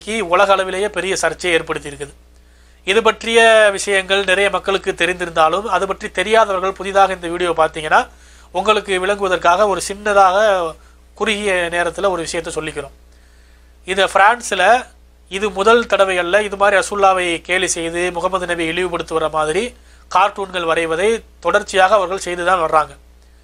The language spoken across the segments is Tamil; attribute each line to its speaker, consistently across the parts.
Speaker 1: கி உலக அளவிலேயே பெரிய சர்ச்சையை ஏற்படுத்தி இருக்குது இது பற்றிய விஷயங்கள் நிறைய மக்களுக்கு தெரிந்திருந்தாலும் அது பற்றி தெரியாதவர்கள் புதிதாக இந்த வீடியோ பார்த்தீங்கன்னா உங்களுக்கு விளங்குவதற்காக ஒரு சின்னதாக குறுகிய நேரத்தில் ஒரு விஷயத்தை சொல்லிக்கிறோம் இது பிரான்ஸில் இது முதல் தடவை அல்ல இது மாதிரி ரசுல்லாவை கேலி செய்து முகமது நபி இழிவுபடுத்துகிற மாதிரி கார்ட்டூன்கள் வரைவதை தொடர்ச்சியாக அவர்கள் செய்து தான் வர்றாங்க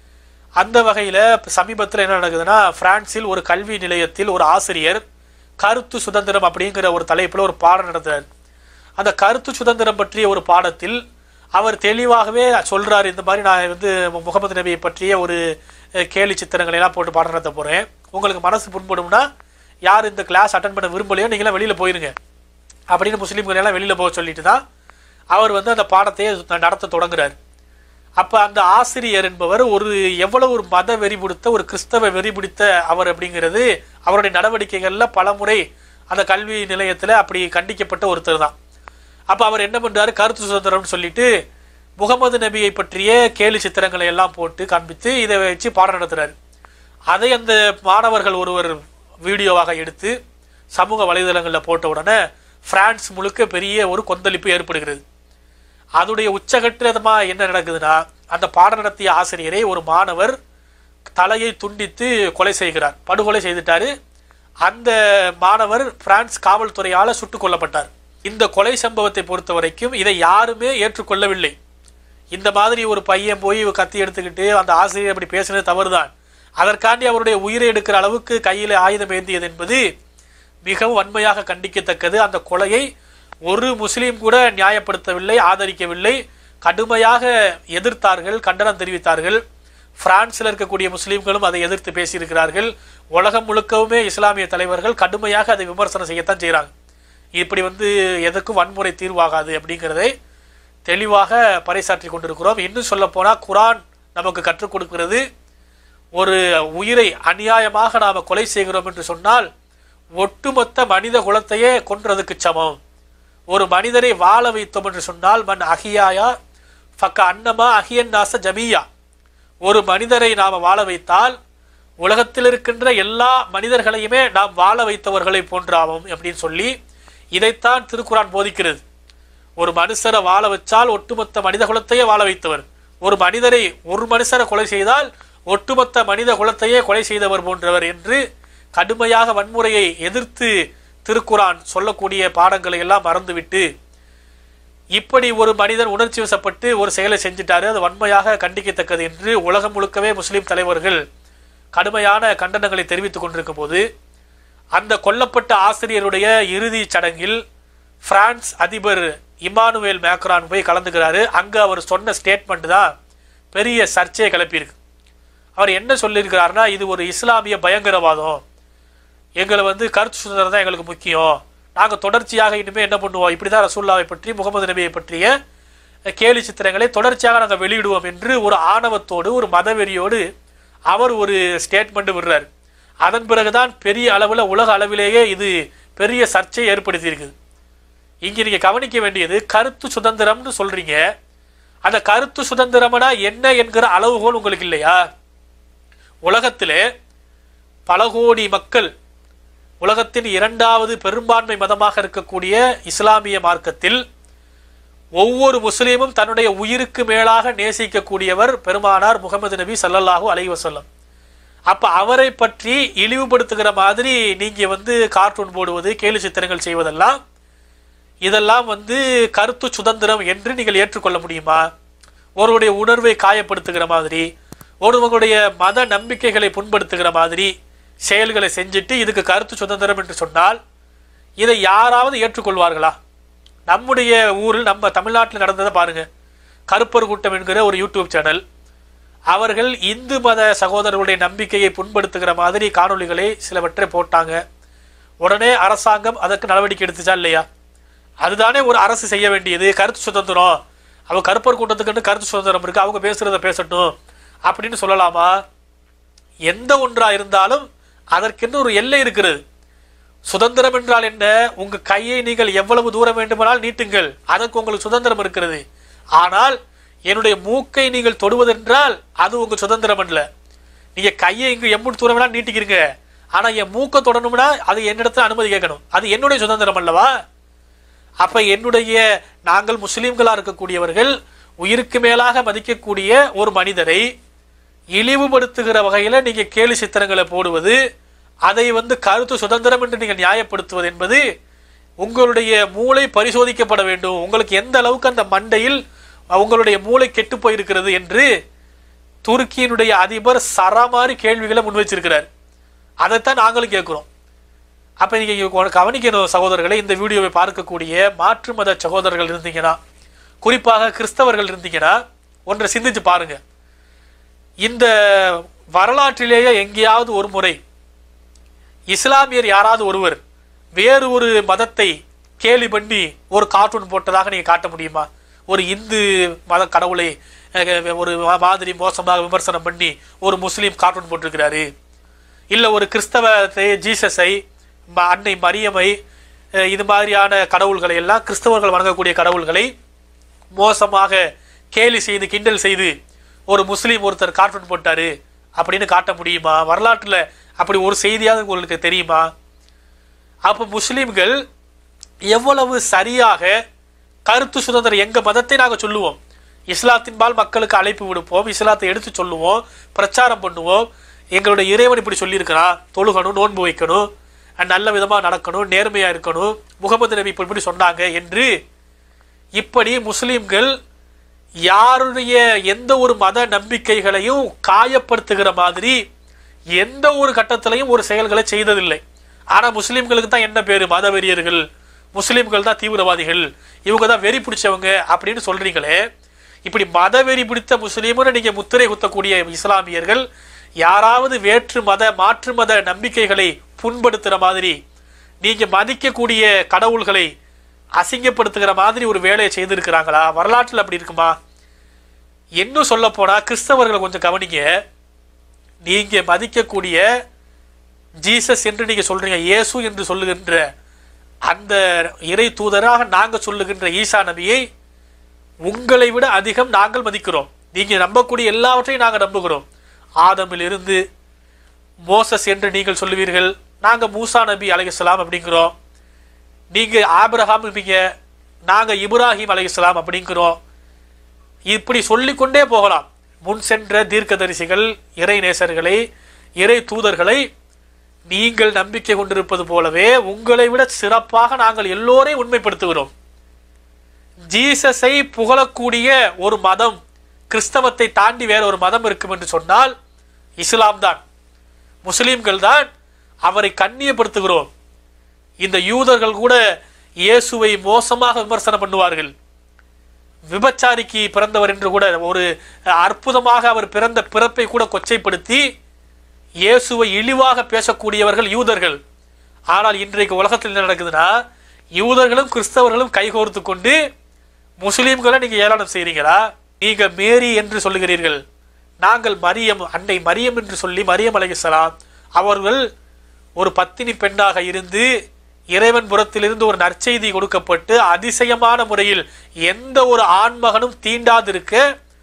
Speaker 1: அந்த வகையில் சமீபத்தில் என்ன நடக்குதுன்னா பிரான்சில் ஒரு கல்வி நிலையத்தில் ஒரு ஆசிரியர் கருத்து சுதந்திரம் அப்படிங்கிற ஒரு தலைப்பில் ஒரு பாடம் நடத்துறார் அந்த கருத்து சுதந்திரம் பற்றிய ஒரு பாடத்தில் அவர் தெளிவாகவே சொல்றாரு இந்த மாதிரி நான் வந்து முகமது நபியை பற்றிய ஒரு அஹ், கேலி சித்திரங்களை எல்லாம் போட்டு பாடம் நடத்த போறேன் உங்களுக்கு மனசு புண்படும்னா யார் இந்த கிளாஸ் அட்டன் பண்ண விரும்பலையோ நீங்களாம் வெளியில போயிருங்க அப்படின்னு முஸ்லீம்கள் எல்லாம் வெளியில போக சொல்லிட்டு தான் அவர் வந்து அந்த பாடத்தையே நடத்த தொடங்குறாரு அப்ப அந்த ஆசிரியர் என்பவர் ஒரு எவ்வளவு ஒரு மத வெறி பிடித்த ஒரு கிறிஸ்தவ வெறி பிடித்த அவர் அப்படிங்கிறது அவருடைய நடவடிக்கைகள்ல பலமுறை அந்த கல்வி நிலையத்துல அப்படி கண்டிக்கப்பட்ட ஒருத்தர் தான் அப்ப அவர் என்ன பண்றாரு கருத்து சுதந்திரம்னு சொல்லிட்டு முகமது நபியை பற்றிய கேலி சித்திரங்களை எல்லாம் போட்டு காண்பித்து இதை வச்சு பாடம் நடத்துறாரு அதை அந்த மாணவர்கள் ஒருவர் வீடியோவாக எடுத்து சமூக வலைதளங்களில் போட்ட உடனே பிரான்ஸ் முழுக்க பெரிய ஒரு கொந்தளிப்பு ஏற்படுகிறது அதோடைய உச்சகட்டமா என்ன நடக்குதுன்னா அந்த பாடம் நடத்திய ஆசிரியரை ஒரு மாணவர் தலையை துண்டித்து கொலை செய்கிறார் படுகொலை செய்துட்டாரு அந்த மாணவர் பிரான்ஸ் காவல்துறையால சுட்டுக் கொல்லப்பட்டார் இந்த கொலை சம்பவத்தை பொறுத்த வரைக்கும் இதை யாருமே ஏற்றுக்கொள்ளவில்லை இந்த மாதிரி ஒரு பையன் போய் கத்தி எடுத்துக்கிட்டு அந்த ஆசிரியர் அப்படி பேசினது தவறுதான் அதற்காண்டி அவருடைய உயிரை எடுக்கிற அளவுக்கு கையில் ஆயுதம் ஏந்தியது என்பது மிகவும் வன்மையாக கண்டிக்கத்தக்கது அந்த கொலையை ஒரு முஸ்லீம் கூட நியாயப்படுத்தவில்லை ஆதரிக்கவில்லை கடுமையாக எதிர்த்தார்கள் கண்டனம் தெரிவித்தார்கள் பிரான்சில் இருக்கக்கூடிய முஸ்லீம்களும் அதை எதிர்த்து பேசியிருக்கிறார்கள் உலகம் முழுக்கவுமே இஸ்லாமிய தலைவர்கள் கடுமையாக அதை விமர்சனம் செய்யத்தான் செய்கிறாங்க இப்படி வந்து எதற்கும் வன்முறை தீர்வாகாது அப்படிங்கிறதை தெளிவாக பறைசாற்றி கொண்டிருக்கிறோம் இன்னும் சொல்ல போனால் குரான் நமக்கு கற்றுக் கொடுக்கிறது ஒரு உயிரை அநியாயமாக நாம் கொலை செய்கிறோம் என்று சொன்னால் ஒட்டுமொத்த மனித குலத்தையே கொன்றதுக்கு சமம் ஒரு மனிதரை வாழ வைத்தோம் என்று சொன்னால் மன் அஹியாயா ஃபக்க அன்னமா அஹியன் நாச ஜமியா ஒரு மனிதரை நாம் வாழ வைத்தால் உலகத்தில் இருக்கின்ற எல்லா மனிதர்களையுமே நாம் வாழ வைத்தவர்களை போன்றாவோம் அப்படின்னு சொல்லி இதைத்தான் திருக்குரான் போதிக்கிறது ஒரு மனுஷரை வாழ வச்சால் ஒட்டுமொத்த மனித குலத்தையே வாழ வைத்தவர் ஒரு மனிதரை ஒரு மனுஷரை கொலை செய்தால் ஒட்டுமொத்த மனித குலத்தையே கொலை செய்தவர் போன்றவர் என்று கடுமையாக வன்முறையை எதிர்த்து திருக்குரான் சொல்லக்கூடிய பாடங்களை எல்லாம் மறந்துவிட்டு இப்படி ஒரு மனிதன் உணர்ச்சி வசப்பட்டு ஒரு செயலை செஞ்சிட்டாரு அது வன்மையாக கண்டிக்கத்தக்கது என்று உலகம் முழுக்கவே முஸ்லிம் தலைவர்கள் கடுமையான கண்டனங்களை தெரிவித்துக் கொண்டிருக்கும் போது அந்த கொல்லப்பட்ட ஆசிரியருடைய இறுதி சடங்கில் பிரான்ஸ் அதிபர் இமானுவேல் மேக்ரான் போய் கலந்துக்கிறாரு அங்க அவர் சொன்ன ஸ்டேட்மெண்ட் தான் பெரிய சர்ச்சையை கிளப்பியிருக்கு அவர் என்ன சொல்லியிருக்கிறாருன்னா இது ஒரு இஸ்லாமிய பயங்கரவாதம் எங்களை வந்து கருத்து சுதந்திரம் தான் எங்களுக்கு முக்கியம் நாங்கள் தொடர்ச்சியாக இனிமேல் என்ன பண்ணுவோம் இப்படி தான் ரசூல்லாவை பற்றி முகமது நபியை பற்றிய கேலி சித்திரங்களை தொடர்ச்சியாக நாங்கள் வெளியிடுவோம் என்று ஒரு ஆணவத்தோடு ஒரு மதவெறியோடு அவர் ஒரு ஸ்டேட்மெண்ட் விடுறார் அதன் பிறகுதான் பெரிய அளவில் உலக அளவிலேயே இது பெரிய சர்ச்சையை ஏற்படுத்தியிருக்குது இங்கே நீங்கள் கவனிக்க வேண்டியது கருத்து சுதந்திரம்னு சொல்றீங்க அந்த கருத்து சுதந்திரம்னா என்ன என்கிற அளவுகோல் உங்களுக்கு இல்லையா உலகத்திலே பல கோடி மக்கள் உலகத்தின் இரண்டாவது பெரும்பான்மை மதமாக இருக்கக்கூடிய இஸ்லாமிய மார்க்கத்தில் ஒவ்வொரு முஸ்லீமும் தன்னுடைய உயிருக்கு மேலாக நேசிக்கக்கூடியவர் பெருமானார் முகமது நபி ஸல்லல்லாஹு அலைஹி வஸல்லம் அப்ப அவரை பற்றி இழிவுபடுத்துகிற மாதிரி நீங்க வந்து கார்ட்டூன் போடுவது கேலி சித்திரங்கள் செய்வதெல்லாம் இதெல்லாம் வந்து கருத்து சுதந்திரம் என்று நீங்கள் ஏற்றுக்கொள்ள முடியுமா ஒருவருடைய உணர்வை காயப்படுத்துகிற மாதிரி ஒருவங்களுடைய மத நம்பிக்கைகளை புண்படுத்துகிற மாதிரி செயல்களை செஞ்சுட்டு இதுக்கு கருத்து சுதந்திரம் என்று சொன்னால் இதை யாராவது ஏற்றுக்கொள்வார்களா நம்முடைய ஊரில் நம்ம தமிழ்நாட்டில் நடந்ததை பாருங்க கருப்பர் கூட்டம் என்கிற ஒரு யூடியூப் சேனல் அவர்கள் இந்து மத சகோதரர்களுடைய நம்பிக்கையை புண்படுத்துகிற மாதிரி காணொளிகளை சிலவற்றை போட்டாங்க உடனே அரசாங்கம் அதற்கு நடவடிக்கை எடுத்துச்சா இல்லையா அதுதானே ஒரு அரசு செய்ய வேண்டியது கருத்து சுதந்திரம் அவங்க கருப்பர் கூட்டத்துக்குன்னு கருத்து சுதந்திரம் இருக்கு அவங்க பேசுறத பேசட்டும் அப்படின்னு சொல்லலாமா எந்த ஒன்றா இருந்தாலும் அதற்கென்று ஒரு எல்லை இருக்கிறது சுதந்திரம் என்றால் என்ன உங்க கையை நீங்கள் எவ்வளவு தூரம் வேண்டுமானால் நீட்டுங்கள் அதற்கு உங்களுக்கு சுதந்திரம் இருக்கிறது ஆனால் என்னுடைய மூக்கை நீங்கள் தொடுவதென்றால் அது உங்க சுதந்திரம் அல்ல நீங்க கையை இங்கு எம்புட்டு தூரம் வேணாலும் நீட்டிக்கிறீங்க ஆனா என் மூக்க தொடணும்னா அது என்னிடத்துல அனுமதி கேட்கணும் அது என்னுடைய சுதந்திரம் அல்லவா அப்ப என்னுடைய நாங்கள் முஸ்லிம்களா இருக்கக்கூடியவர்கள் உயிருக்கு மேலாக மதிக்கக்கூடிய ஒரு மனிதரை இழிவுபடுத்துகிற வகையில நீங்க கேலி சித்திரங்களை போடுவது அதை வந்து கருத்து சுதந்திரம் என்று நீங்கள் நியாயப்படுத்துவது என்பது உங்களுடைய மூளை பரிசோதிக்கப்பட வேண்டும் உங்களுக்கு எந்த அளவுக்கு அந்த மண்டையில் உங்களுடைய மூளை கெட்டு போயிருக்கிறது என்று துருக்கியினுடைய அதிபர் சரமாரி கேள்விகளை முன் வச்சிருக்கிறார் அதைத்தான் நாங்களும் கேட்குறோம் அப்போ நீங்கள் கவனிக்கணும் சகோதரர்களை இந்த வீடியோவை பார்க்கக்கூடிய மாற்று மத சகோதரர்கள் இருந்தீங்கன்னா குறிப்பாக கிறிஸ்தவர்கள் இருந்தீங்கன்னா ஒன்றை சிந்திச்சு பாருங்க இந்த வரலாற்றிலேயே எங்கேயாவது ஒரு முறை இஸ்லாமியர் யாராவது ஒருவர் வேறு ஒரு மதத்தை கேலி பண்ணி ஒரு கார்ட்டூன் போட்டதாக நீங்க காட்ட முடியுமா ஒரு இந்து மத கடவுளை அஹ், ஒரு மா- மாதிரி மோசமாக விமர்சனம் பண்ணி ஒரு முஸ்லீம் கார்ட்டூன் போட்டிருக்கிறாரு இல்லை ஒரு கிறிஸ்தவத்தை ஜீசஸை ம- அன்னை மரியமை அஹ், இது மாதிரியான கடவுள்களை எல்லாம் கிறிஸ்தவர்கள் வணங்கக்கூடிய கடவுள்களை மோசமாக கேலி செய்து கிண்டல் செய்து ஒரு முஸ்லீம் ஒருத்தர் கார்ட்டூன் போட்டாரு அப்படின்னு காட்ட முடியுமா வரலாற்றில் அப்படி ஒரு செய்தியாவது உங்களுக்கு தெரியுமா அப்போ முஸ்லீம்கள் எவ்வளவு சரியாக கருத்து சுதந்திரம் எங்க மதத்தை நாங்கள் சொல்லுவோம் இஸ்லாத்தின்பால் மக்களுக்கு அழைப்பு விடுப்போம் இஸ்லாத்தை எடுத்து சொல்லுவோம் பிரச்சாரம் பண்ணுவோம் எங்களுடைய இறைவன் இப்படி சொல்லியிருக்கிறான் தொழுகணும் நோன்பு வைக்கணும் அஹ் நல்ல விதமாக நடக்கணும் நேர்மையாக இருக்கணும் முகமது நபி இப்படி இப்படி சொன்னாங்க என்று இப்படி முஸ்லிம்கள் யாருடைய எந்த ஒரு மத நம்பிக்கைகளையும் காயப்படுத்துகிற மாதிரி எந்த ஒரு கட்டத்திலையும் ஒரு செயல்களை செய்ததில்லை ஆனா முஸ்லிம்களுக்கு தான் என்ன பேரு மதவெறியர்கள் முஸ்லிம்கள் தான் தீவிரவாதிகள் இவங்க தான் வெறி பிடிச்சவங்க அப்படின்னு சொல்றீங்களே இப்படி மதவெறி பிடித்த முஸ்லீம்னு நீங்க முத்திரை குத்தக்கூடிய இஸ்லாமியர்கள் யாராவது வேற்று மத மாற்று மத நம்பிக்கைகளை புண்படுத்துற மாதிரி நீங்க மதிக்கக்கூடிய கடவுள்களை அசிங்கப்படுத்துகிற மாதிரி ஒரு வேலையை செய்திருக்கிறாங்களா வரலாற்றில் அப்படி இருக்குமா இன்னும் சொல்ல போனா கிறிஸ்தவர்களை கொஞ்சம் கவனிங்க நீங்க மதிக்கக்கூடிய ஜீசஸ் என்று நீங்க சொல்றீங்க இயேசு என்று சொல்லுகின்ற அந்த இறை தூதராக நாங்க சொல்லுகின்ற ஈசா நபியை உங்களை விட அதிகம் நாங்கள் மதிக்கிறோம் நீங்க நம்பக்கூடிய எல்லாவற்றையும் நாங்கள் நம்புகிறோம் ஆதமில் இருந்து மோசஸ் என்று நீங்கள் சொல்லுவீர்கள் நாங்க மூசா நபி அலைஹிஸ்ஸலாம் அப்படிங்கிறோம் நீங்க ஆபிரகாம் இருப்பீங்க நாங்க இப்ராஹிம் அலைஹிஸ்ஸலாம் அப்படிங்கிறோம் இப்படி சொல்லிக்கொண்டே போகலாம் முன் சென்ற தீர்க்கதரிசிகள் இறை நேசர்களை இறை தூதர்களை நீங்கள் நம்பிக்கை கொண்டிருப்பது போலவே உங்களை விட சிறப்பாக நாங்கள் எல்லோரையும் உண்மைப்படுத்துகிறோம் ஜீசஸை புகழக்கூடிய ஒரு மதம் கிறிஸ்தவத்தை தாண்டி வேற ஒரு மதம் இருக்கும் என்று சொன்னால் இஸ்லாம் தான் முஸ்லிம்கள் தான் அவரை கண்ணியப்படுத்துகிறோம் இந்த யூதர்கள் கூட இயேசுவை மோசமாக விமர்சனம் பண்ணுவார்கள் விபச்சாரிக்கு பிறந்தவர் என்று கூட ஒரு அற்புதமாக அவர் பிறந்த பிறப்பை கூட கொச்சைப்படுத்தி இயேசுவை இழிவாக பேசக்கூடியவர்கள் யூதர்கள் ஆனால் இன்றைக்கு உலகத்தில் என்ன நடக்குதுன்னா யூதர்களும் கிறிஸ்தவர்களும் கைகோர்த்து கொண்டு முஸ்லீம்களை நீங்க ஏளனம் செய்றீங்களா நீங்க மேரி என்று சொல்லுகிறீர்கள் நாங்கள் மரியம் அன்னை மரியம் என்று சொல்லி மரியம் அலைஹிஸ்ஸலாம் அவர்கள் ஒரு பத்தினி பெண்ணாக இருந்து இறைவன் புறத்திலிருந்து ஒரு நற்செய்தி கொடுக்கப்பட்டு அதிசயமான முறையில் எந்த ஒரு ஆண்மகனும் தீண்டாதிருக்க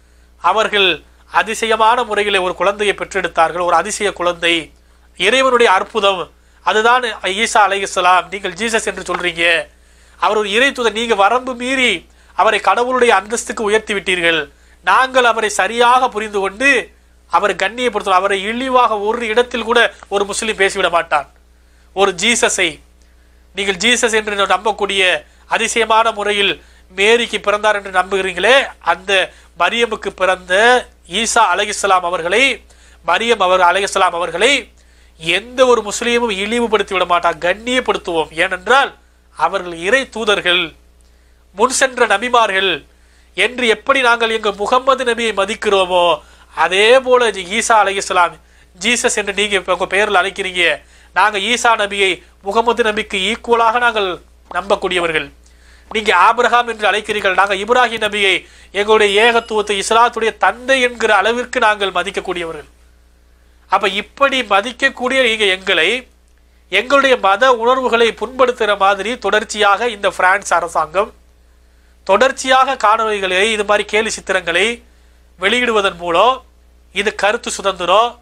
Speaker 1: அவர்கள் அதிசயமான முறையில் ஒரு குழந்தையை பெற்றெடுத்தார்கள் ஒரு அதிசய குழந்தை இறைவனுடைய அற்புதம் அதுதான் ஈசா அலைஹிஸ்ஸலாம் நீங்கள் ஜீசஸ் என்று சொல்றீங்க அவர் ஒரு இறை தூதர் நீங்க வரம்பு மீறி அவரை கடவுளுடைய அந்தஸ்துக்கு உயர்த்தி விட்டீர்கள் நாங்கள் அவரை சரியாக புரிந்து கொண்டு அவரை கண்ணியப்படுத்தும் அவரை இழிவாக ஒரு இடத்தில் கூட ஒரு முஸ்லீம் பேசிவிட மாட்டான் ஒரு ஜீசஸை நீங்கள் ஜீசஸ் என்று நம்பக்கூடிய அதிசயமான முறையில் மேரிக்கு பிறந்தார் என்று நம்புகிறீங்களே அந்த மரியமுக்கு பிறந்த ஈசா அலைஹிஸ்ஸலாம் அவர்களை மரியம் அவர் அலைஹிஸ்ஸலாம் அவர்களை எந்த ஒரு முஸ்லீமும் இழிவுபடுத்தி விட மாட்டான் கண்ணியப்படுத்துவோம் ஏனென்றால் அவர்கள் இறை தூதர்கள் முன் சென்ற நபிமார்கள் என்று எப்படி நாங்கள் எங்க முகம்மது நபியை மதிக்கிறோமோ அதே போல ஈசா அலைஹிஸ்ஸலாம் ஜீசஸ் என்று நீங்க இப்ப உங்க பெயரில் அழைக்கிறீங்க நாங்க ஈசா நபியை முகமது நபிக்கு ஈக்குவலாக நாங்கள் நம்பக்கூடியவர்கள் நீங்க ஆபிரகாம் என்று அழைக்கிறீர்கள் நாங்க இப்ராஹிம் நபியை எங்களுடைய ஏகத்துவத்தை இஸ்லாத்துடைய தந்தை என்கிற அளவிற்கு நாங்கள் மதிக்கக்கூடியவர்கள் அப்ப இப்படி மதிக்கக்கூடிய நீங்க எங்களை எங்களுடைய மத உணர்வுகளை புண்படுத்துகிற மாதிரி தொடர்ச்சியாக இந்த பிரான்ஸ் அரசாங்கம் தொடர்ச்சியாக காணொளிகளை இது மாதிரி கேலி சித்திரங்களை வெளியிடுவதன் மூலம் இது கருத்து சுதந்திரம்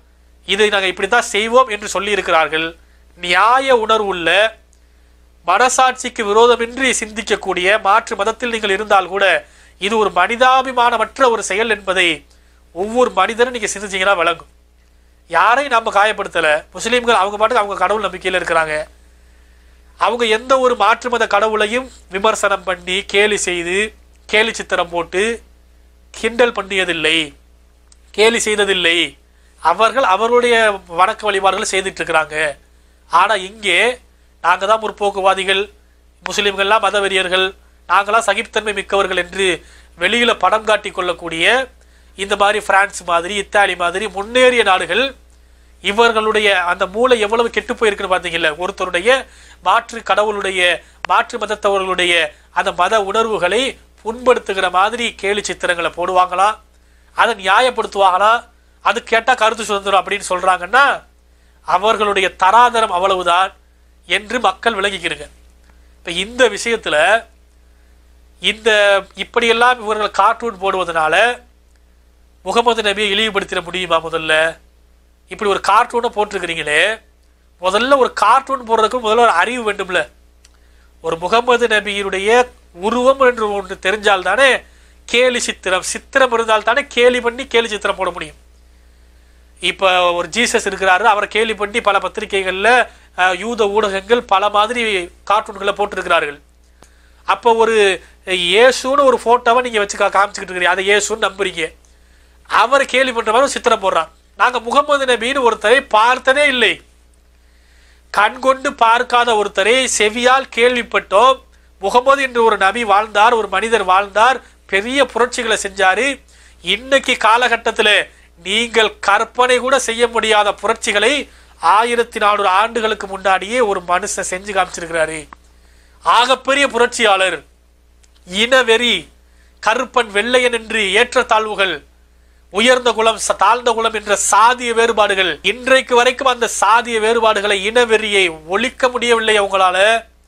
Speaker 1: இதை நாங்கள் இப்படித்தான் செய்வோம் என்று சொல்லி இருக்கிறார்கள் நியாய உணர்வுள்ள மனசாட்சிக்கு விரோதமின்றி சிந்திக்கக்கூடிய மாற்று மதத்தில் நீங்கள் இருந்தால் கூட இது ஒரு மனிதாபிமானமற்ற ஒரு செயல் என்பதை ஒவ்வொரு மனிதரும் நீங்க சிந்திச்சீங்கன்னா விளங்கும் யாரையும் நம்ம காயப்படுத்தல முஸ்லீம்கள் அவங்க பாட்டுக்கு அவங்க கடவுள் நம்பிக்கையில் இருக்கிறாங்க அவங்க எந்த ஒரு மாற்று மத கடவுளையும் விமர்சனம் பண்ணி கேலி செய்து கேலி சித்திரம் போட்டு கிண்டல் பண்ணியதில்லை கேலி செய்ததில்லை அவர்கள் அவர்களுடைய வணக்க வழிபாடுகளை செய்துட்டு இருக்கிறாங்க ஆனா இங்கே நாங்க தான் முற்போக்குவாதிகள் முஸ்லிம்கள்லாம் மதவெறியர்கள் நாங்களாம் சகிப்புத்தன்மை மிக்கவர்கள் என்று வெளியில படம் காட்டி கொள்ளக்கூடிய இந்த மாதிரி பிரான்ஸ் மாதிரி இத்தாலி மாதிரி முன்னேறிய நாடுகள் இவர்களுடைய அந்த மூளை எவ்வளவு கெட்டு போயிருக்குன்னு பார்த்தீங்கல்ல ஒருத்தருடைய மாற்று கடவுளுடைய மாற்று மதத்தவர்களுடைய அந்த மத உணர்வுகளை புண்படுத்துகிற மாதிரி கேலி சித்திரங்களை போடுவாங்களா அதை நியாயப்படுத்துவாங்களா அது கேட்டால் கருத்து சுதந்திரம் அப்படின்னு சொல்றாங்கன்னா அவர்களுடைய தராதரம் அவ்வளவுதான் என்று மக்கள் விளங்கிக்கிறங்க இப்போ இந்த விஷயத்துல இந்த இப்படியெல்லாம் இவர்கள் கார்ட்டூன் போடுவதனால முகமது நபியை இழிவுபடுத்திட முடியுமா முதல்ல இப்படி ஒரு கார்ட்டூனை போட்டிருக்கிறீங்களே முதல்ல ஒரு கார்ட்டூன் போடுறதுக்கு முதல்ல ஒரு அறிவு வேண்டும்ல ஒரு முகமது நபியினுடைய உருவம் என்று ஒன்று தெரிஞ்சால் தானே கேலி சித்திரம் சித்திரம் இருந்தால் தானே கேலி பண்ணி கேலி சித்திரம் போட முடியும் இப்போ ஒரு ஜீசஸ் இருக்கிறாரு அவரை கேலி பண்ணி பல பத்திரிகைகளில் யூத ஊடகங்கள் பல மாதிரி கார்ட்டூன்களை போட்டிருக்கிறார்கள் அப்போ ஒரு இயேசுன்னு ஒரு ஃபோட்டோவை நீங்கள் வச்சு கா- காமிச்சுக்கிட்டு இருக்கிறீங்க அதை இயேசுன்னு நம்புறீங்க அவர் கேலி பண்ணுற மாதிரி ஒரு சித்திரம் போடுறான் நாங்கள் முகமது நபின்னு ஒருத்தரை பார்த்ததே இல்லை கண் கொண்டு பார்க்காத ஒருத்தரை செவியால் கேள்விப்பட்டோம் முகமது என்று ஒரு நபி வாழ்ந்தார் ஒரு மனிதர் வாழ்ந்தார் பெரிய புரட்சிகளை செஞ்சாரு இன்னைக்கு காலகட்டத்தில் நீங்கள் கற்பனை கூட செய்ய முடியாத புரட்சிகளை ஆயிரத்தி நானூறு ஆண்டுகளுக்கு முன்னாடியே ஒரு மனுஷன் செஞ்சு காமிச்சிருக்கிறாரு ஆகப்பெரிய புரட்சியாளர் இனவெறி கருப்பன் வெள்ளையன் என்று ஏற்றத்தாழ்வுகள் உயர்ந்த குலம் ச- தாழ்ந்த குலம் என்ற சாதிய வேறுபாடுகள் இன்றைக்கு வரைக்கும் அந்த சாதிய வேறுபாடுகளை இனவெறியை ஒழிக்க முடியவில்லை அவங்களால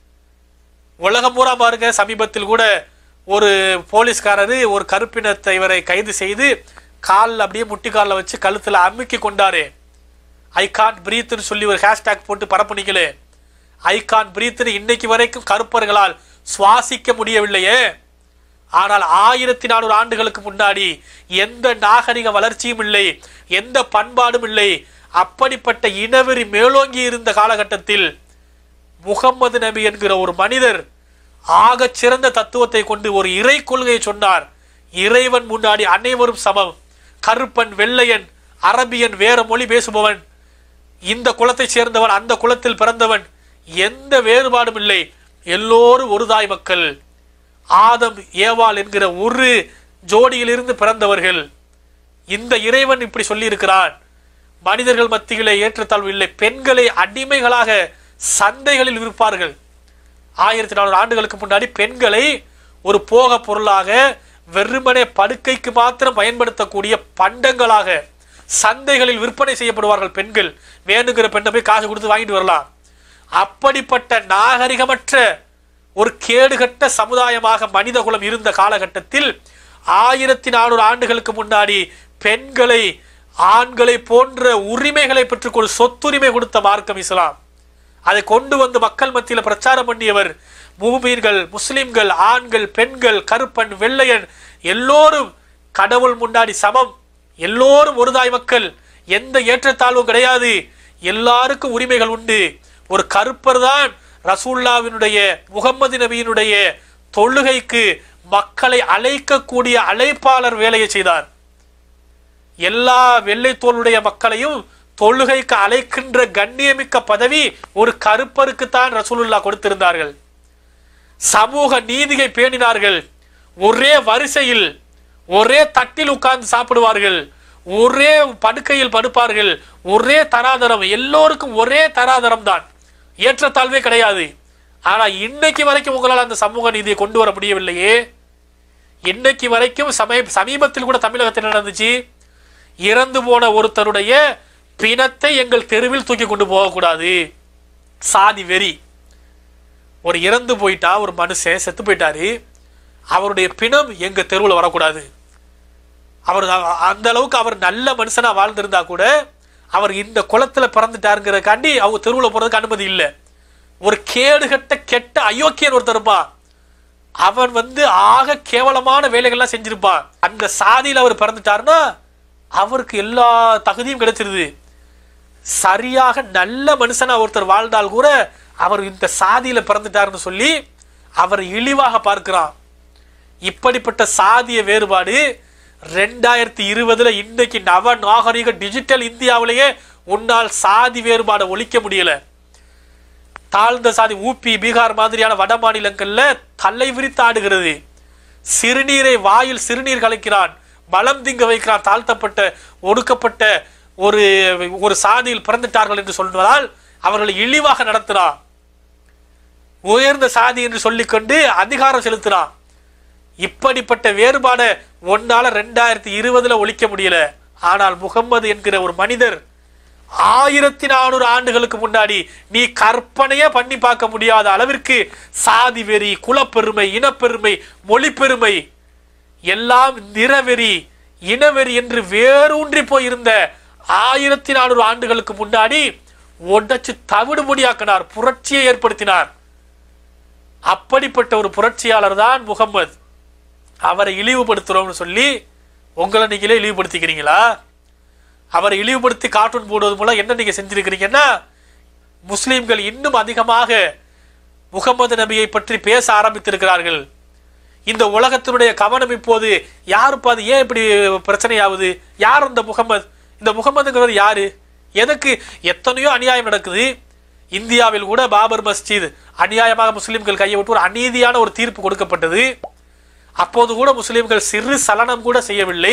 Speaker 1: உலகம் பூரா பாருங்க சமீபத்தில் கூட ஒரு போலீஸ்காரரு ஒரு கருப்பினத்தை இவரை கைது செய்து காலில் அப்படியே முட்டி காலில் வச்சு கழுத்தில் அமுக்கி கொண்டாரு ஐ கான்ட் பிரீத்னு சொல்லி ஒரு ஹேஷ்டேக் போட்டு பரப்புனீங்களே ஐ கான்ட் பிரீத்னு இன்னைக்கு வரைக்கும் கருப்பர்களால் சுவாசிக்க முடியவில்லையே ஆனால் ஆயிரத்தி நானூறு ஆண்டுகளுக்கு முன்னாடி எந்த நாகரிக வளர்ச்சியும் இல்லை எந்த பண்பாடும் இல்லை அப்படிப்பட்ட இனவெறி மேலோங்கி இருந்த காலகட்டத்தில் முகம்மது நபி என்கிற ஒரு மனிதர் ஆகச் சிறந்த தத்துவத்தை கொண்டு ஒரு இறை கொள்கையை சொன்னார் இறைவன் முன்னாடி அனைவரும் சமம் கருப்பன் வெள்ளையன் அரபியன் வேற மொழி பேசுபவன் இந்த குலத்தைச் சேர்ந்தவன் அந்த குலத்தில் பிறந்தவன் எந்த வேறுபாடும் இல்லை எல்லோரும் ஒரு தாய் மக்கள் ஆதம் ஏவாள் என்கிற ஒரு ஜோடியிலிருந்து பிறந்தவர்கள் இந்த இறைவன் இப்படி சொல்லியிருக்கிறான் மனிதர்கள் மத்தியிலே ஏற்றத்தாழ்வு இல்லை பெண்களை அடிமைகளாக சந்தைகளில் விற்பார்கள் ஆயிரத்தி நானூறு ஆண்டுகளுக்கு முன்னாடி பெண்களை ஒரு போக பொருளாக வெறுமனே படுக்கைக்கு மாத்திரம் பயன்படுத்தக்கூடிய பண்டங்களாக சந்தைகளில் விற்பனை செய்யப்படுவார்கள் பெண்கள் வேணுங்கிற பெண்ணை போய் காசு கொடுத்து வாங்கிட்டு வரலாம் அப்படிப்பட்ட நாகரிகமற்ற ஒரு கேடுகட்ட சமுதாயமாக மனிதகுலம் இருந்த காலகட்டத்தில் ஆயிரத்தி நானூறு ஆண்டுகளுக்கு முன்னாடி பெண்களை ஆண்களை போன்ற உரிமைகளை பெற்றுக் ஒரு சொத்துரிமை கொடுத்த மார்க்கம் இஸ்லாம் அதை கொண்டு வந்து மக்கள் மத்தியில் பிரச்சாரம் பண்ணியவர் மூமீன்கள் முஸ்லிம்கள் ஆண்கள் பெண்கள் கருப்பன் வெள்ளையன் எல்லோரும் கடவுள் முன்னாடி சமம் எல்லோரும் ஒரு தாய் மக்கள் எந்த ஏற்றத்தாழ்வும் கிடையாது எல்லாருக்கும் உரிமைகள் உண்டு ஒரு கருப்பர் தான் ரசூல்லாவினுடைய முகம்மது நபியினுடைய தொழுகைக்கு மக்களை அழைக்கக்கூடிய அழைப்பாளர் வேலையை செய்தார் எல்லா வெள்ளைத்தோளுடைய மக்களையும் தொழுகைக்கு அழைக்கின்ற கண்ணியமிக்க பதவி ஒரு கருப்பருக்குத்தான் ரசூலுல்லா கொடுத்திருந்தார்கள் சமூக நீதியை பேணினார்கள் ஒரே வரிசையில் ஒரே தட்டில் உட்கார்ந்து சாப்பிடுவார்கள் ஒரே படுக்கையில் படுப்பார்கள் ஒரே தராதரம் எல்லோருக்கும் ஒரே தராதரம் தான் ஏற்றத்தாழ்வே கிடையாது ஆனா இன்னைக்கு வரைக்கும் உங்களால் அந்த சமூக நீதியை கொண்டு வர முடியவில்லையே இன்னைக்கு வரைக்கும் சமய சமீபத்தில் கூட தமிழகத்தில் என்ன நடந்துச்சு இறந்து போன ஒருத்தருடைய பிணத்தை எங்கள் தெருவில் தூக்கி கொண்டு போகக்கூடாது சாதி வெறி ஒரு இறந்து போயிட்டா ஒரு மனுஷன் செத்து போயிட்டாரு அவருடைய பிணம் எங்க தெருவில் வரக்கூடாது அவர் அ- அந்த அளவுக்கு அவர் நல்ல மனுஷனா வாழ்ந்திருந்தா கூட அவர் இந்த குளத்துல பிறந்துட்டாருங்கிறதுக்காண்டி அவங்க தெருவில் போறதுக்கு அனுமதி இல்லை ஒரு கேடுகட்ட கெட்ட அயோக்கியன் ஒருத்தர் இருப்பான் அவன் வந்து ஆக கேவலமான வேலைகள்லாம் செஞ்சிருப்பான் அந்த சாதியில் அவர் பிறந்துட்டாருன்னா அவருக்கு எல்லா தகுதியும் கிடைச்சிருது சரியாக நல்ல மனுஷனா ஒருத்தர் வாழ்ந்தால் கூட அவர் இந்த சாதியில பிறந்துட்டாருன்னு சொல்லி அவர் இழிவாக பார்க்கிறான் இப்படிப்பட்ட சாதிய வேறுபாடு ரெண்டாயிரத்தி இருபதுல இன்னைக்கு நவ நாகரிக டிஜிட்டல் இந்தியாவிலேயே உன்னால் சாதி வேறுபாடை ஒழிக்க முடியல தாழ்ந்த சாதி ஊபி பீகார் மாதிரியான வட மாநிலங்கள்ல தலை விரித்து ஆடுகிறது சிறுநீரை வாயில் சிறுநீர் கலைக்கிறான் மலம் திங்க வைக்கிறான் தாழ்த்தப்பட்ட ஒடுக்கப்பட்ட ஒரு ஒரு சாதியில் பிறந்துட்டார்கள் என்று சொல்வதால் அவர்களை இழிவாக நடத்துறான் உயர்ந்த சாதி என்று சொல்லிக்கொண்டு அதிகாரம் செலுத்துறான் இப்படிப்பட்ட வேறுபாடை ஒன்னால ரெண்டாயிரத்தி இருபதுல ஒழிக்க முடியல ஆனால் முகம்மது என்கிற ஒரு மனிதர் ஆயிரத்தி நானூறு ஆண்டுகளுக்கு முன்னாடி நீ கற்பனையே பண்ணி பார்க்க முடியாத அளவிற்கு சாதி வெறி குலப்பெருமை இனப்பெருமை மொழி பெருமை எல்லாம் நிறவெறி இனவெறி என்று வேரூன்றி போயிருந்த ஆயிரத்தி நானூறு ஆண்டுகளுக்கு முன்னாடி உடைச்சு தவிடுபடியாக்கினார் புரட்சியை ஏற்படுத்தினார் அப்படிப்பட்ட ஒரு புரட்சியாளர் தான் முகம்மது அவரை இழிவுபடுத்துறோம்னு சொல்லி உங்களை நீங்களே இழிவுபடுத்திக்கிறீங்களா அவரை இழிவுபடுத்தி கார்ட்டூன் போடுவது மூலம் என்ன நீங்க செஞ்சிருக்கிறீங்கன்னா முஸ்லிம்கள் இன்னும் அதிகமாக முகமது நபியை பற்றி பேச ஆரம்பித்திருக்கிறார்கள் இந்த உலகத்தினுடைய கவனம் இப்போது யாருப்பா அது ஏன் இப்படி பிரச்சனையாகுது யார் இந்த முகமது இந்த முகமதுங்கிறது யாரு எதற்கு எத்தனையோ அநியாயம் நடக்குது இந்தியாவில் கூட பாபர் மஸ்ஜித் அநியாயமாக முஸ்லிம்கள் கையை விட்டு ஒரு அநீதியான ஒரு தீர்ப்பு கொடுக்கப்பட்டது அப்போது கூட முஸ்லிம்கள் சிறு சலனம் கூட செய்யவில்லை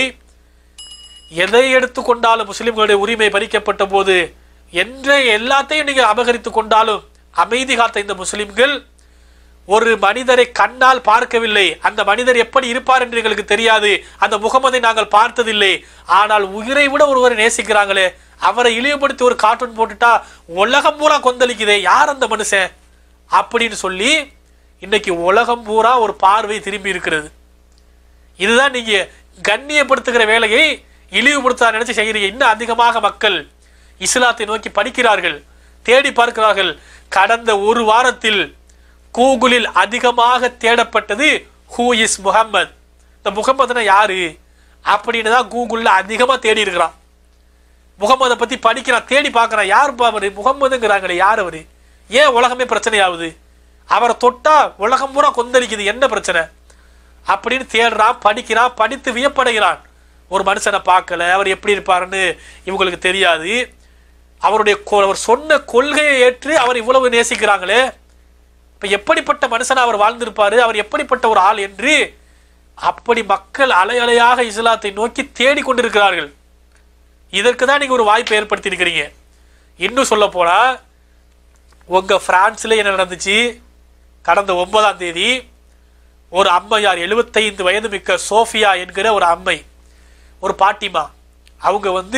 Speaker 1: எதை எடுத்துக்கொண்டாலும் முஸ்லிம்களுடைய உரிமை பறிக்கப்பட்ட போது என்ற எல்லாத்தையும் நீங்க அபகரித்து கொண்டாலும் அமைதி காத்த இந்த முஸ்லிம்கள் ஒரு மனிதரை கண்ணால் பார்க்கவில்லை அந்த மனிதர் எப்படி இருப்பார் என்று எங்களுக்கு தெரியாது அந்த முகமதை நாங்கள் பார்த்ததில்லை ஆனால் உயிரை விட ஒருவரை நேசிக்கிறாங்களே அவரை இழிவுபடுத்தி ஒரு கார்ட்டூன் போட்டுட்டா உலகம் பூரா கொந்தளிக்குதே யார் அந்த மனுஷன் அப்படின்னு சொல்லி இன்னைக்கு உலகம் பூரா ஒரு பார்வை திரும்பி இருக்கிறது இதுதான் நீங்க கண்ணியப்படுத்துகிற வேலையை இழிவுபடுத்த நினைச்சு செய்கிறீங்க இன்னும் அதிகமாக மக்கள் இஸ்லாத்தை நோக்கி படிக்கிறார்கள் தேடி பார்க்கிறார்கள் கடந்த ஒரு வாரத்தில் கூகுளில் அதிகமாக தேடப்பட்டது ஹூ இஸ் முகம்மது இந்த முகம்மதுனா யாரு அப்படின்னு தான் கூகுளில் அதிகமாக தேடி இருக்கிறான் முகம்மதை பத்தி படிக்கிறான் தேடி பார்க்கறான் யாருப்பா அவரு முகம்மதுங்கிறாங்களே யார் அவரு ஏன் உலகமே பிரச்சனையாகுது அவரை தொட்டா உலகம் பூரா கொந்தளிக்குது என்ன பிரச்சனை அப்படின்னு தேடுறான் படிக்கிறான் படித்து வியப்படைகிறான் ஒரு மனுஷனை பார்க்கல அவர் எப்படி இருப்பாருன்னு இவங்களுக்கு தெரியாது அவருடைய கொ- அவர் சொன்ன கொள்கையை ஏற்று அவர் இவ்வளவு நேசிக்கிறாங்களே இப்ப எப்படிப்பட்ட மனுஷனா அவர் வாழ்ந்திருப்பாரு அவர் எப்படிப்பட்ட ஒரு ஆள் என்று அப்படி மக்கள் அலை அலையாக இஸ்லாத்தை நோக்கி தேடிக்கொண்டிருக்கிறார்கள் இதற்கு தான் நீங்க ஒரு வாய்ப்பை ஏற்படுத்தி இருக்கிறீங்க இன்னும் சொல்ல போனா உங்க பிரான்ஸ்ல என்ன நடந்துச்சு கடந்த ஒன்பதாம் தேதி ஒரு அம்மையார் 75 வயது மிக்க சோஃபியா என்கிற ஒரு அம்மை ஒரு பாட்டிமா அவங்க வந்து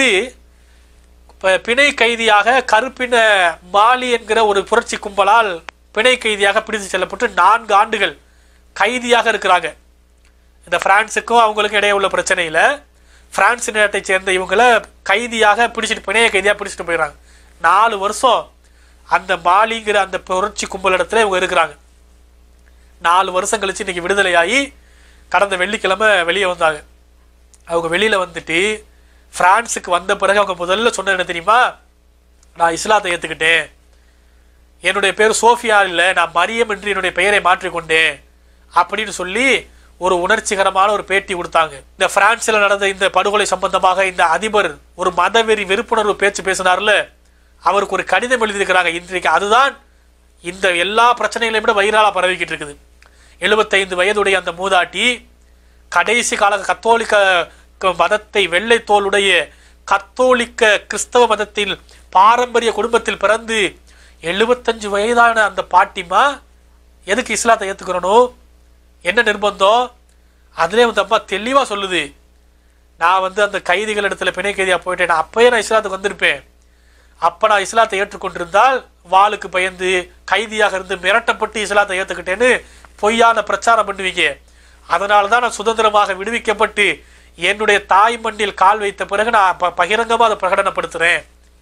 Speaker 1: ப- பிணை கைதியாக கருப்பின மாலி என்கிற ஒரு புரட்சி கும்பலால் பிணை கைதியாக பிடித்து செல்லப்பட்டு நான்கு ஆண்டுகள் கைதியாக இருக்கிறாங்க இந்த பிரான்ஸுக்கும் அவங்களுக்கும் இடையே உள்ள பிரச்சனையில் பிரான்ஸ் நாட்டை சேர்ந்த இவங்களை கைதியாக பிடிச்சிட்டு பிணைய கைதியாக பிடிச்சிட்டு போயிடுறாங்க நாலு வருஷம் அந்த மாலிங்கிற அந்த புரட்சி கும்பல் இடத்துல இவங்க இருக்கிறாங்க நாலு வருஷம் கழிச்சு இன்னைக்கு விடுதலையாகி கடந்த வெள்ளிக்கிழமை வெளியே வந்தாங்க அவங்க வெளியில் வந்துட்டு பிரான்ஸுக்கு வந்த பிறகு அவங்க முதல்ல சொன்னது என்ன தெரியுமா நான் இஸ்லாத்தை ஏற்றுக்கிட்டேன் என்னுடைய பேர் சோஃபியா இல்லை நான் மரியம் என்று என்னுடைய பெயரை மாற்றிக்கொண்டேன் அப்படின்னு சொல்லி ஒரு உணர்ச்சிகரமான ஒரு பேட்டி கொடுத்தாங்க இந்த பிரான்ஸ்ல நடந்த இந்த படுகொலை சம்பந்தமாக இந்த அதிபர் ஒரு மதவெறி வெறுப்புணர்வு பேச்சு பேசினார்ல அவருக்கு ஒரு கடிதம் எழுதியிருக்கிறாங்க இன்றைக்கு அதுதான் இந்த எல்லா பிரச்சனைகளையும் விட வைரலாக பரவிக்கிட்டு இருக்குது எழுபத்தைந்து வயதுடைய அந்த மூதாட்டி கடைசி கால கத்தோலிக்க க- மதத்தை வெள்ளை தோலுடைய கத்தோலிக்க கிறிஸ்தவ மதத்தில் பாரம்பரிய குடும்பத்தில் பிறந்து எழுபத்தஞ்சு வயதான அந்த பாட்டிமா எதுக்கு இஸ்லாத்தை ஏற்றுக்கிறணும் என்ன நிர்பந்தம் அதிலே வந்து அம்மா தெளிவாக சொல்லுது நான் வந்து அந்த கைதிகள் இடத்துல பிணை கைதியாக போயிட்டேன் நான் அப்பயே நான் இஸ்லாத்துக்கு வந்திருப்பேன் அப்போ நான் இஸ்லாத்தை ஏற்றுக்கொண்டிருந்தால் வாளுக்கு பயந்து கைதியாக இருந்து மிரட்டப்பட்டு இஸ்லாத்தை ஏற்றுக்கிட்டேன்னு பொய்யான பிரச்சாரம் பண்ணுவீங்க அதனால தான் நான் சுதந்திரமாக விடுவிக்கப்பட்டு என்னுடைய தாய் மண்ணில் கால் வைத்த பிறகு நான் ப பகிரங்கமாக அதை பிரகடனப்படுத்துகிறேன்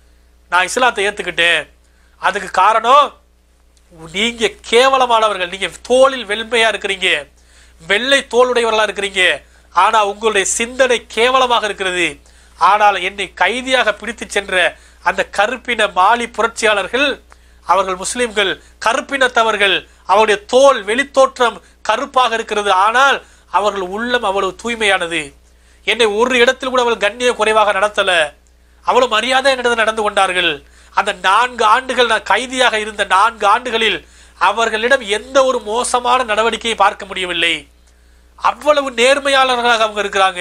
Speaker 1: நான் இஸ்லாத்தை ஏத்துக்கிட்டேன் அதுக்கு காரணம் நீங்க கேவலமானவர்கள் நீங்க தோளில் வெண்மையா இருக்கிறீங்க வெள்ளை தோளுடையவர்களா இருக்கிறீங்க ஆனா உங்களுடைய சிந்தனை கேவலமாக இருக்கிறது ஆனால் என்னை கைதியாக பிடித்து சென்ற அந்த கருப்பின மாலி புரட்சியாளர்கள் அவர்கள் முஸ்லிம்கள் கருப்பினத்தவர்கள் அவருடைய தோல் வெளித்தோற்றம் கருப்பாக இருக்கிறது ஆனால் அவர்கள் உள்ளம் அவ்வளவு தூய்மையானது என்னை ஒரு இடத்தில் கூட அவர்கள் கண்ணிய குறைவாக நடத்தல அவ்வளவு மரியாதை என்னிடம் நடந்து கொண்டார்கள் அந்த நான்கு ஆண்டுகள் நான் கைதியாக இருந்த நான்கு ஆண்டுகளில் அவர்களிடம் எந்த ஒரு மோசமான நடவடிக்கையை பார்க்க முடியவில்லை அவ்வளவு நேர்மையாளர்களாக அவங்க இருக்கிறாங்க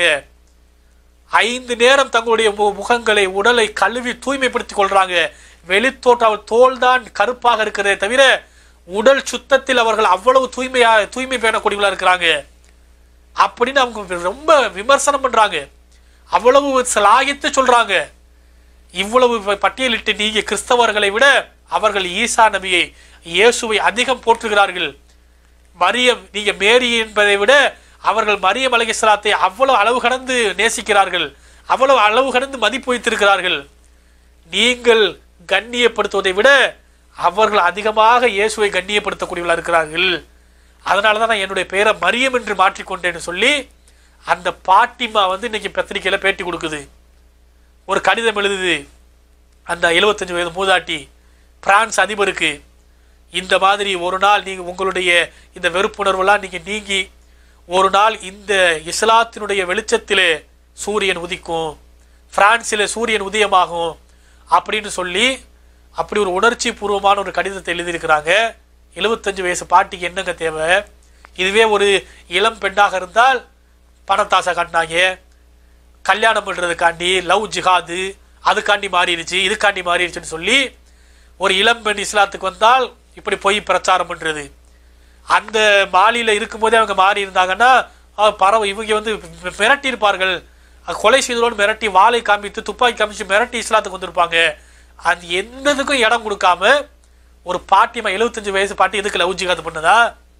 Speaker 1: ஐந்து நேரம் தங்களுடைய மு- முகங்களை உடலை கழுவி தூய்மைப்படுத்திக் கொள்றாங்க வெளித்தோட்ட தோல் தான் கருப்பாக இருக்கிறதே தவிர உடல் சுத்தத்தில் அவர்கள் அவ்வளவு தூய்மையா தூய்மை பேணக்கூடியவர்களா இருக்கிறாங்க அப்படின்னு அவங்க ரொம்ப விமர்சனம் பண்றாங்க அவ்வளவு சிலாகித்து சொல்றாங்க இவ்வளவு ப- பட்டியலிட்டு நீங்க கிறிஸ்தவர்களை விட அவர்கள் ஈசா நபியை இயேசுவை அதிகம் போற்றுகிறார்கள் மரியம் நீங்க மேரி என்பதை விட அவர்கள் மரியம் அலைஹிஸ்ஸலாத்தை அவ்வளவு அளவு கடந்து நேசிக்கிறார்கள் அவ்வளவு அளவு கடந்து மதிப்பு வைத்திருக்கிறார்கள் நீங்கள் கண்ணியப்படுத்துவதை விட அவர்கள் அதிகமாக இயேசுவை கண்ணியப்படுத்தக்கூடியவர்களாக இருக்கிறார்கள் அதனால தான் நான் என்னுடைய பெயரை மரியம் என்று மாற்றிக்கொண்டேன்னு சொல்லி அந்த பாட்டிமா வந்து இன்னைக்கு பத்திரிக்கையில பேட்டி கொடுக்குது ஒரு கடிதம் எழுதுது அந்த 75 வயது மூதாட்டி பிரான்ஸ் அதிபருக்கு இந்த மாதிரி ஒரு நாள் நீங்க உங்களுடைய இந்த வெறுப்புணர்வெல்லாம் நீங்க நீங்கி ஒரு நாள் இந்த இஸ்லாத்தினுடைய வெளிச்சத்திலே சூரியன் உதிக்கும் பிரான்சிலே சூரியன் உதயமாகும் அப்படின்னு சொல்லி அப்படி ஒரு உணர்ச்சி பூர்வமான ஒரு கடிதத்தை எழுதியிருக்கிறாங்க 75 வயசு பாட்டிக்கு என்னங்க தேவை இதுவே ஒரு இளம் பெண்ணாக இருந்தால் பணத்தாசை காட்டினாங்க கல்யாணம் பண்ணுறதுக்காண்டி லவ் ஜிஹாது அதுக்காண்டி மாறிடுச்சு இதுக்காண்டி மாறிடுச்சுன்னு சொல்லி ஒரு இளம்பெண் இஸ்லாத்துக்கு வந்தால் இப்படி போய் பிரச்சாரம் பண்ணுறது அந்த மாலியில் இருக்கும்போதே அவங்க மாறி இருந்தாங்கன்னா அஹ், பரவ இவங்க வந்து மி- மிரட்டியிருப்பார்கள் அஹ், கொலை செய்தலோடு மிரட்டி வாளை காமித்து துப்பாக்கி காமிச்சு மிரட்டி இஸ்லாத்துக்கு வந்திருப்பாங்க அது எந்ததுக்கும் இடம் கொடுக்காம ஒரு பாட்டிமா 75 வயசு பாட்டி எதுக்கு லவ் ஜிகாது பண்ணுதா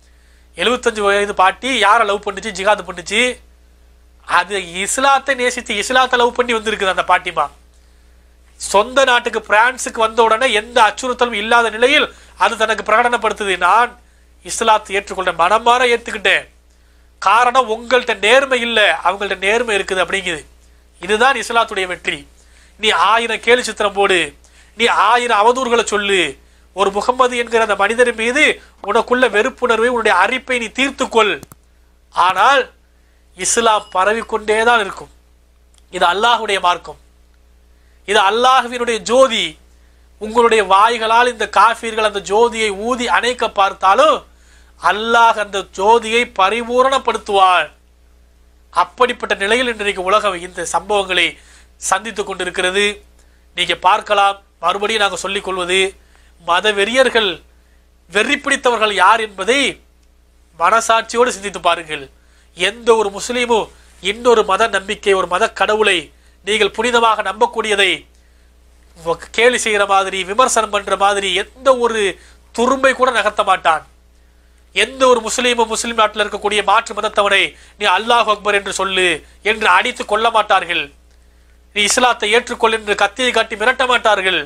Speaker 1: 75 வயது பாட்டி யாரை லவ் பண்ணுச்சு ஜிகாது பண்ணுச்சு அது இஸ்லாத்தை நேசித்து இஸ்லாத்தை லவ் பண்ணி வந்திருக்குது அந்த பாட்டிமா சொந்த நாட்டுக்கு பிரான்ஸுக்கு வந்த உடனே எந்த அச்சுறுத்தலும் இல்லாத நிலையில் அது தனக்கு பிரகடனப்படுத்துது நான் இஸ்லாத்தை ஏற்றுக்கொண்டேன் மனமாற ஏற்றுக்கிட்டேன் காரணம் உங்கள்கிட்ட நேர்மை இல்லை அவங்கள்ட்ட நேர்மை இருக்குது அப்படிங்குது இதுதான் இஸ்லாத்துடைய வெற்றி நீ ஆயிரம் கேலி சித்திரம் போடு நீ ஆயிரம் அவதூறுகளை சொல்லு ஒரு முகம்மது என்கிற அந்த மனிதர் மீது உனக்குள்ள வெறுப்புணர்வை உன்னுடைய அரிப்பை நீ தீர்த்துக்கொள் ஆனால் இஸ்லாம் பரவிக்கொண்டே தான் இருக்கும் இது அல்லாஹ்வுடைய மார்க்கம் இது அல்லாஹ்வினுடைய ஜோதி உங்களுடைய வாய்களால் இந்த காஃபீர்கள் அந்த ஜோதியை ஊதி அணைக்க பார்த்தாலும் அல்லாஹ் அந்த ஜோதியை பரிபூரணப்படுத்துவான் அப்படிப்பட்ட நிலையில் இன்றைக்கு உலகம் இந்த சம்பவங்களை சந்தித்து கொண்டிருக்கிறது நீங்க பார்க்கலாம் மறுபடியும் நாங்கள் சொல்லிக் கொள்வது மத வெறியர்கள் வெறி பிடித்தவர்கள் யார் என்பதை மனசாட்சியோடு சிந்தித்து பாருங்கள் எந்த ஒரு முஸ்லீமும் இன்னொரு மத நம்பிக்கை ஒரு மத கடவுளை நீங்கள் புனிதமாக நம்பக்கூடியதை வ- கேலி செய்கிற மாதிரி விமர்சனம் பண்ற மாதிரி எந்த ஒரு துரும்பை கூட நகர்த்த மாட்டான் எந்த ஒரு முஸ்லீமும் முஸ்லீம் நாட்டில் இருக்கக்கூடிய மாற்று மதத்தவனை நீ அல்லாஹ் அக்பர் என்று சொல்லு என்று அடித்து கொள்ள மாட்டார்கள் நீ இஸ்லாத்தை ஏற்றுக்கொள் என்று கத்தியை காட்டி மிரட்ட மாட்டார்கள்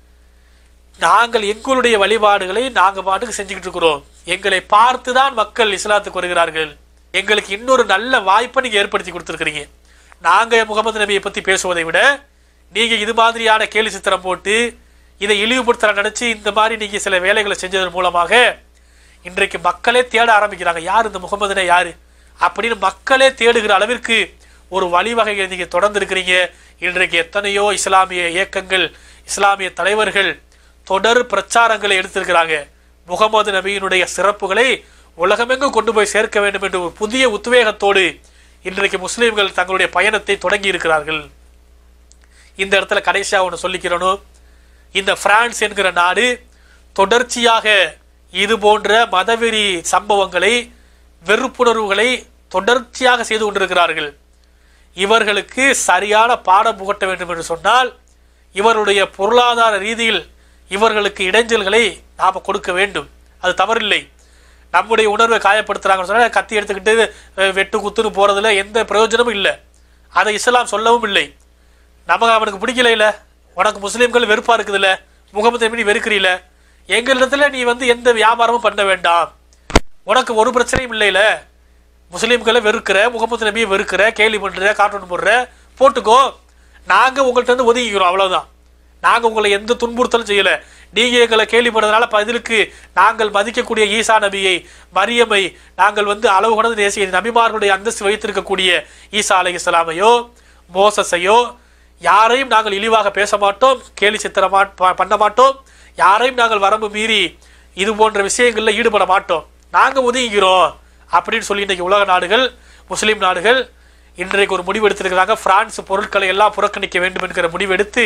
Speaker 1: நாங்கள் எங்களுடைய வழிபாடுகளை நாங்கள் பாட்டுக்கு செஞ்சுக்கிட்டு இருக்கிறோம் எங்களை பார்த்து தான் மக்கள் இஸ்லாத்துக்கு வருகிறார்கள் எங்களுக்கு இன்னொரு நல்ல வாய்ப்பை நீங்க ஏற்படுத்தி கொடுத்துருக்கிறீங்க நாங்க முகமது நபியை பத்தி பேசுவதை விட நீங்க இது மாதிரியான கேலி சித்திரம் போட்டு இதை இழிவுபடுத்த நினைச்சு இந்த மாதிரி நீங்க சில வேலைகளை செஞ்சதன் மூலமாக இன்றைக்கு மக்களே தேட ஆரம்பிக்கிறாங்க யார் இந்த முகமதுனே யாரு அப்படின்னு மக்களே தேடுகிற அளவிற்கு ஒரு வழிவகையை நீங்க தொடர்ந்து இருக்கிறீங்க இன்றைக்கு எத்தனையோ இஸ்லாமிய இயக்கங்கள் இஸ்லாமிய தலைவர்கள் தொடர் பிரச்சாரங்களை எடுத்திருக்கிறாங்க முகமது நபியினுடைய சிறப்புகளை உலகமெங்கும் கொண்டு போய் சேர்க்க வேண்டும் என்ற ஒரு புதிய உத்வேகத்தோடு இன்றைக்கு முஸ்லிம்கள் தங்களுடைய பயணத்தை தொடங்கி இருக்கிறார்கள் இந்த இடத்துல கடைசியாக ஒன்று சொல்லிக்கிறணும் இந்த பிரான்ஸ் என்கிற நாடு தொடர்ச்சியாக இது போன்ற மதவெறி சம்பவங்களை வெறுப்புணர்வுகளை தொடர்ச்சியாக செய்து கொண்டிருக்கிறார்கள் இவர்களுக்கு சரியான பாடம் புகட்ட வேண்டும் என்று சொன்னால் இவருடைய பொருளாதார ரீதியில் இவர்களுக்கு இடைஞ்சல்களை நாம் கொடுக்க வேண்டும் அது தவறில்லை நம்முடைய உணர்வை காயப்படுத்துறாங்கன்னு சொன்னால் கத்தி எடுத்துக்கிட்டு அஹ், வெட்டு குத்துன்னு போறதுல எந்த பிரயோஜனமும் இல்லை அதை இஸ்லாம் சொல்லவும் இல்லை நமக்கு அவனுக்கு பிடிக்கல இல்ல உனக்கு முஸ்லீம்கள் வெறுப்பா இருக்குதுல்ல முகமது நபி நீ வெறுக்கிறீல எங்களிடத்துல நீ வந்து எந்த வியாபாரமும் பண்ண வேண்டாம் உனக்கு ஒரு பிரச்சனையும் இல்லைல முஸ்லீம்களை வெறுக்கிற முகமது நபியை வெறுக்கிற கேலி பண்ற கார்ட்டூன் போடுற போட்டுக்கோ நாங்க உங்கள்ட்ட இருந்து ஒதுங்கிக்கிறோம் அவ்வளவுதான் நாங்க உங்களை எந்த துன்புறுத்தலும் செய்யல நீங்க எங்களை கேலி பண்ணதுனால பதிலுக்கு நாங்கள் மதிக்கக்கூடிய ஈசா நபியை மரியமை நாங்கள் வந்து அளவு கடந்து நேசிய நபிமார்களுடைய அந்தஸ்து வைத்திருக்கக்கூடிய ஈசா அலை இஸ்லாமையோ மோசஸையோ யாரையும் நாங்கள் இழிவாக பேச மாட்டோம் கேலி சித்திரமா ப- பண்ண மாட்டோம் யாரையும் நாங்கள் வரம்பு மீறி இது போன்ற விஷயங்களில் ஈடுபட மாட்டோம் நாங்கள் ஒதுங்கிக்கிறோம் அப்படின்னு சொல்லி இன்னைக்கு உலக நாடுகள் முஸ்லீம் நாடுகள் இன்றைக்கு ஒரு முடிவு எடுத்திருக்கிறாங்க பிரான்ஸ் பொருட்களை எல்லாம் புறக்கணிக்க வேண்டும் என்கிற முடிவெடுத்து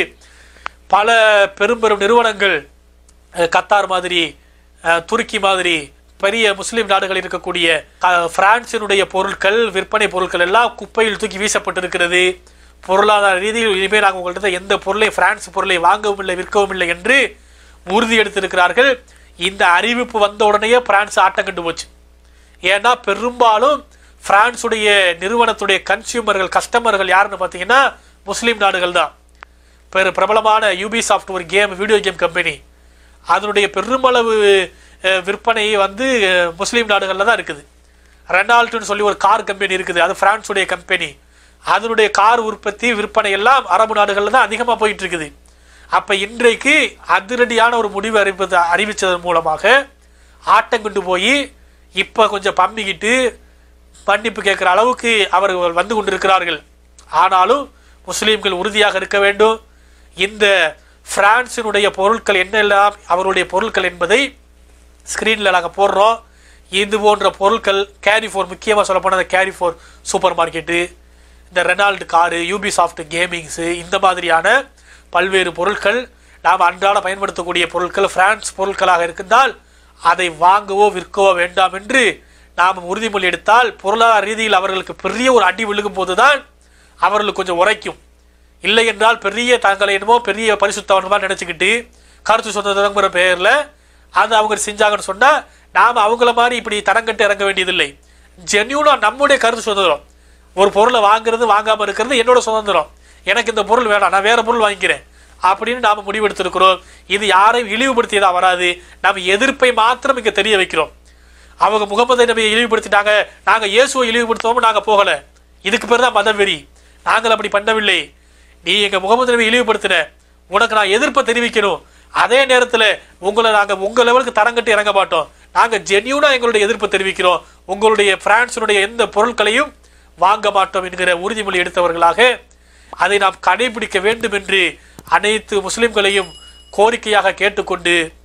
Speaker 1: பல பெரும் பெரும் நிறுவனங்கள் அஹ், கத்தார் மாதிரி அஹ், துருக்கி மாதிரி பெரிய முஸ்லீம் நாடுகளில் இருக்கக்கூடிய அஹ், பிரான்சினுடைய பொருட்கள் விற்பனை பொருட்கள் எல்லாம் குப்பையில் தூக்கி வீசப்பட்டிருக்கிறது பொருளாதார ரீதியில் இனிமேல் நாங்கள் உங்கள்கிட்ட எந்த பொருளை பிரான்ஸ் பொருளை வாங்கவும் இல்லை விற்கவும் இல்லை என்று உறுதி எடுத்திருக்கிறார்கள் இந்த அறிவிப்பு வந்த உடனேயே பிரான்ஸ் ஆட்டம் கண்டு போச்சு ஏன்னா பெரும்பாலும் பிரான்ஸுடைய நிறுவனத்துடைய கன்சியூமர்கள் கஸ்டமர்கள் யாருன்னு பார்த்தீங்கன்னா முஸ்லீம் நாடுகள் தான் பெரு பிரபலமான யூபிசாஃப்ட் ஒரு கேம் வீடியோ கேம் கம்பெனி அதனுடைய பெருமளவு அஹ், விற்பனை வந்து அஹ், முஸ்லீம் நாடுகளில் தான் இருக்குது ரெனால்ட்டுன்னு சொல்லி ஒரு கார் கம்பெனி இருக்குது அது பிரான்ஸுடைய கம்பெனி அதனுடைய கார் உற்பத்தி விற்பனை எல்லாம் அரபு நாடுகளில் தான் அதிகமாக போயிட்டு இருக்குது அப்போ இன்றைக்கு அதிரடியான ஒரு முடிவு அறிவிப்பது அறிவித்ததன் மூலமாக ஆட்டம் கொண்டு போய் இப்போ கொஞ்சம் பம்பிக்கிட்டு மன்னிப்பு கேட்குற அளவுக்கு அவர்கள் வந்து கொண்டிருக்கிறார்கள் ஆனாலும் முஸ்லீம்கள் உறுதியாக இருக்க வேண்டும் இந்த பிரான்சினுடைய பொருட்கள் என்னெல்லாம் அவருடைய பொருட்கள் என்பதை ஸ்க்ரீனில் நாங்கள் போடுறோம் இது போன்ற பொருட்கள் கேரி ஃபோர் முக்கியமாக சொல்ல போனால் கேரி ஃபோர் சூப்பர் மார்க்கெட்டு இந்த ரெனால்டு காரு யூபிசாஃப்ட் கேமிங்ஸு இந்த மாதிரியான பல்வேறு பொருட்கள் நாம் அன்றாட பயன்படுத்தக்கூடிய பொருட்கள் பிரான்ஸ் பொருட்களாக இருந்தால் அதை வாங்கவோ விற்கவோ வேண்டாம் என்று நாம் உறுதிமொழி எடுத்தால் பொருளாதார ரீதியில் அவர்களுக்கு பெரிய ஒரு அடி விழுகும் போதுதான் அவர்களுக்கு கொஞ்சம் உரைக்கும் இல்லை என்றால் பெரிய தங்களை என்னமோ பெரிய பரிசுத்தவனமா நினச்சிக்கிட்டு கருத்து சுதந்திரங்கிற பெயரில் அது அவங்க செஞ்சாங்கன்னு சொன்னால் நாம் அவங்கள மாதிரி இப்படி தரங்கட்டு இறங்க வேண்டியதில்லை ஜென்யூனாக நம்முடைய கருத்து சுதந்திரம் ஒரு பொருளை வாங்குறது வாங்காமல் இருக்கிறது என்னோட சுதந்திரம் எனக்கு இந்த பொருள் வேணாம் நான் வேற பொருள் வாங்கிக்கிறேன் அப்படின்னு நாம் முடிவெடுத்திருக்கிறோம் இது யாரையும் இழிவுபடுத்தியதா வராது நம்ம எதிர்ப்பை மாத்திரம் இங்கே தெரிய வைக்கிறோம் அவங்க முகமது நபியை இழிவுபடுத்திட்டாங்க நாங்கள் இயேசுவை இழிவுபடுத்தவும் நாங்கள் போகலை இதுக்கு பேர் தான் மதவெறி நாங்கள் அப்படி பண்ணவில்லை நீ எங்கள் முகமது நபி இழிவுபடுத்தின உனக்கு நான் எதிர்ப்பை தெரிவிக்கணும் அதே நேரத்தில் உங்களை நாங்கள் உங்கள் லெவலுக்கு தரங்கட்டு இறங்க மாட்டோம் நாங்கள் ஜென்யூனாக எங்களுடைய எதிர்ப்பை தெரிவிக்கிறோம் உங்களுடைய பிரான்ஸினுடைய எந்த பொருட்களையும் வாங்க மாட்டோம் என்கிற உறுதிமொழி எடுத்தவர்களாக அதை நாம் கடைபிடிக்க வேண்டும் என்று அனைத்து முஸ்லிம்களையும் கோரிக்கையாக கேட்டுக்கொண்டு